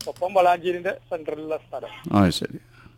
ഒപ്പം വളാഞ്ചേരിന്റെ സെന്ററിലുള്ള സ്ഥലം ആ ശരി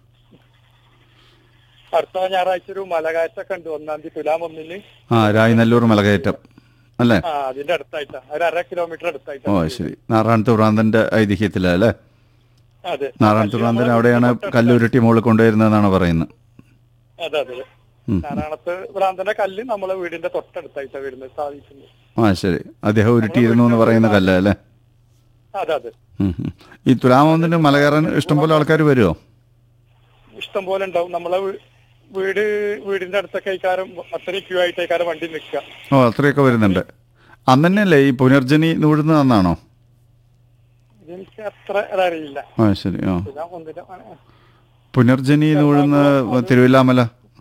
അടുത്ത ഞായറാഴ്ച ഒരു മലകയറ്റൊക്കെ ഉണ്ട് ഒന്നാം തീയതി തുലാം ഒന്നിന് ആ രായനല്ലൂർ മലകയറ്റം അല്ലേ ആ അതിന്റെ അടുത്തായിട്ടാ ഒരു അര കിലോമീറ്റർ ഓ അടുത്തായിട്ടാ ശരി നാറാണത്ത് ഭ്രാന്തന്റെ ഐതിഹ്യത്തിലാ അല്ലേ അതെ നാറാണത്ത് ഭ്രാന്തൻ അവിടെയാണ് കല്ലുരുട്ടി മുകളിൽ കൊണ്ടുവരുന്നതെന്നാണ് പറയുന്നത് അതെ അതെ ഉം. നാരായണത്ത് ഭ്രാന്തന്റെ കല്ല് നമ്മളെ വീടിന്റെ തൊട്ടടുത്തായിട്ടാ വരുന്നത് സാധിക്കുന്നത് ആ ശരി അദ്ദേഹം ഉരുട്ടിയിരുന്നു എന്ന് പറയുന്ന കല്ല് അല്ലേ അതെ അതെ ഉം, ഉം. ഈ തുലാമൊന്നിന് മല കയറാൻ ഇഷ്ടംപോലെ ആൾക്കാർ വരുമോ ഇഷ്ടം പോലെ ഉണ്ടാവും നമ്മളെ വീ- വീട് വീടിന്റെ അടുത്തൊക്കെ ഇക്കാരം അത്രയും ക്യൂ ആയിട്ട് ഇക്കാരം വണ്ടി നിൽക്കുക ഓ അത്രയൊക്കെ വരുന്നുണ്ട് അന്ന് തന്നെയല്ലേ ഈ പുനർജനി നൂഴുന്നത് അന്നാണോ എനിക്ക് അത്ര അതറിയില്ല ആ ശരി ആ തുലാം ഒന്നിന് പുനർജനി നൂഴുന്ന തിരുവില്ലാമല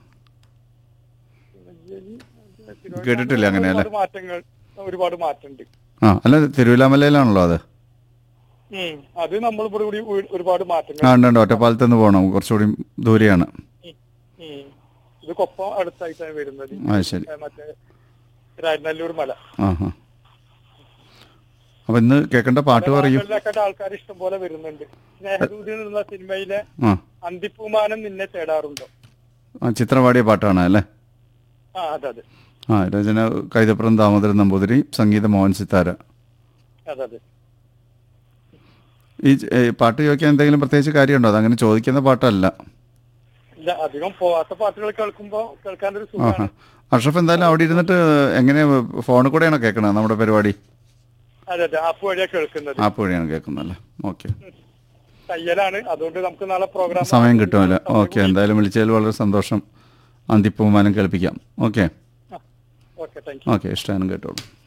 കേട്ടിട്ടില്ല അങ്ങനെ അല്ലേ ഒരുപാട് മാറ്റങ്ങൾ ഒരുപാട് മാറ്റമുണ്ട് ആ അല്ല തിരുവില്ലാമലയിലാണല്ലോ അത് ഉം. അത് നമ്മൾ ഇവിടെ കൂടി വീ- ഒരുപാട് മാറ്റങ്ങൾ ആ ഉണ്ട് ഉണ്ട് ഒറ്റപ്പാലത്ത് നിന്ന് പോകണം കുറച്ചുകൂടി ദൂരെയാണ് ഉം. ഇത് കൊപ്പം അടുത്തായിട്ടാണ് വരുന്നത് ആ ശരി ഏ, മറ്റേ രാജനല്ലൂർ മല ആ ആ അപ്പം ഇന്ന് കേൾക്കേണ്ട പാട്ട് പറയൂ ഭാഗങ്ങളിലൊക്കെ ആൾക്കാർ ഇഷ്ടം പോലെ വരുന്നുണ്ട് സ്നേഹദൂതി എന്നുള്ള സിനിമയിലെ ആ അന്തിപ്പൂമാനം നിന്നെ തേടാറുണ്ടോ ആ ചിത്രം പാടിയ പാട്ടാണ് അല്ലേ ആ അതെ അതെ ആ രചന കൈതപ്രം ദാമോദരൻ നമ്പൂതിരി സംഗീത മോഹൻ സിത്താര അതെ അതെ ഈ ഏ, പാട്ട് ചോദിക്കാൻ എന്തെങ്കിലും പ്രത്യേകിച്ച് കാര്യമുണ്ടോ അതങ്ങനെ ചോദിക്കുന്ന പാട്ടല്ല ഇല്ല അധികം പോവാത്ത പാട്ടുകൾ കേൾക്കുമ്പോ കേൾക്കാനൊരു ആഹാ സുഖമാണ് അഷ്റഫ് എന്തായാലും അവിടെ ഇരുന്നിട്ട് എങ്ങനെ ഫോണിൽ കൂടെയാണോ കേൾക്കണത് നമ്മുടെ പരിപാടി അതെ അതെ ആപ്പ് വഴിയാ കേൾക്കുന്നത് ആപ്പ് വഴിയാണ് കേൾക്കുന്നല്ലേ ഓക്കെ തയ്യലാണ് അതുകൊണ്ട് നമുക്ക് നാളെ പ്രോഗ്രാം സമയം കിട്ടുമല്ലോ ഓക്കെ എന്തായാലും വിളിച്ചതിൽ വളരെ സന്തോഷം അന്തിപ്പൂമാനം കേൾപ്പിക്കാം okay okay thank you okay ഇഷ്ടമാനും കേട്ടോളൂ